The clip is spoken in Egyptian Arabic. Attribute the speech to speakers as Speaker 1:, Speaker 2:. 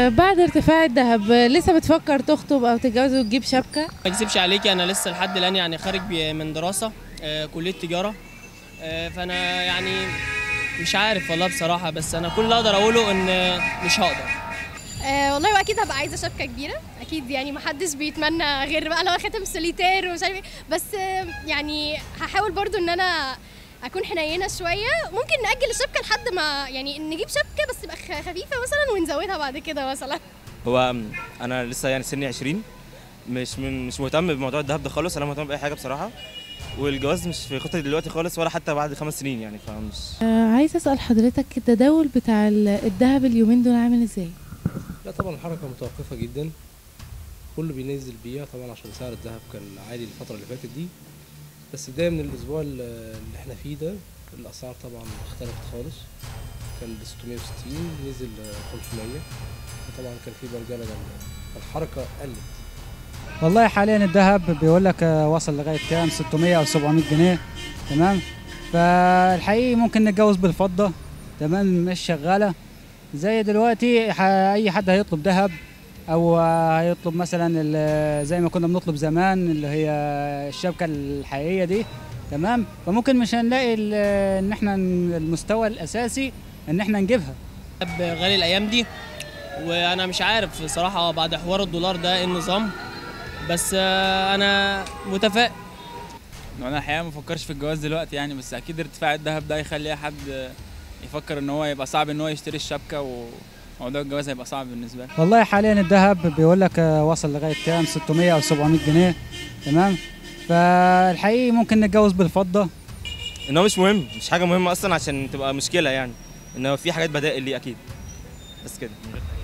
Speaker 1: آه، بعد ارتفاع الذهب آه، لسه بتفكر تخطب او تتجوز وتجيب شبكه
Speaker 2: ما اكذبش عليكي انا لسه لحد الان يعني خارج بي- من دراسه آه، كليه تجاره آه، فانا يعني مش عارف والله بصراحه بس انا كل اللي اقدر اقوله ان مش هقدر
Speaker 3: آه والله واكيد هبقى عايزه شبكه كبيره اكيد يعني محدش بيتمنى غير بقى لو خاتم سوليتير ومش عارف ايه بس آه يعني هحاول برضو ان انا اكون حنينه شويه ممكن ناجل الشبكه لحد ما يعني نجيب شبكه بس تبقى خ- خفيفه مثلا ونزودها بعد كده مثلا
Speaker 4: هو انا لسه يعني سني 20 مش من مش مهتم بموضوع الذهب ده خالص انا مهتم باي حاجه بصراحه والجواز مش في خطتي دلوقتي خالص ولا حتى بعد خمس سنين يعني فمش
Speaker 1: آه، عايزه اسال حضرتك التداول بتاع ال- الذهب اليومين دول عامل ازاي
Speaker 5: لا طبعا الحركة متوقفة جدا كله بينزل بيع طبعا عشان سعر الذهب كان عالي الفترة اللي فاتت دي بس بداية من الأسبوع اللي اللي احنا فيه ده الأسعار طبعا اختلفت خالص كان ب 660 نزل ل 500 وطبعا كان في برجلة جامدة الحركة قلت
Speaker 6: والله حاليا الذهب بيقول لك آه، وصل لغايه كام 600 او 700 جنيه تمام فالحقيقي ممكن نتجوز بالفضه تمام مش شغاله زي دلوقتي ح- اي حد هيطلب ذهب او آه، هيطلب مثلا ال- زي ما كنا بنطلب زمان اللي هي الشبكه الحقيقيه دي تمام فممكن مش هنلاقي ال- ان احنا المستوى الاساسي ان احنا نجيبها
Speaker 2: الذهب غالي الايام دي وانا مش عارف بصراحه بعد حوار الدولار ده ايه النظام بس آه، انا متفائل
Speaker 7: انا الحقيقه ما بفكرش في الجواز دلوقتي يعني بس اكيد ارتفاع الذهب ده يخلي اي حد يفكر ان هو يبقى صعب ان هو يشتري الشبكه وموضوع الجواز هيبقى صعب بالنسبه له
Speaker 6: والله حاليا الذهب بيقول لك آه، وصل لغايه كام 600 او 700 جنيه تمام فالحقيقي ممكن نتجوز بالفضه
Speaker 4: ان هو مش مهم مش حاجه مهمه اصلا عشان تبقى مشكله يعني ان هو في حاجات بدائل ليه اكيد بس كده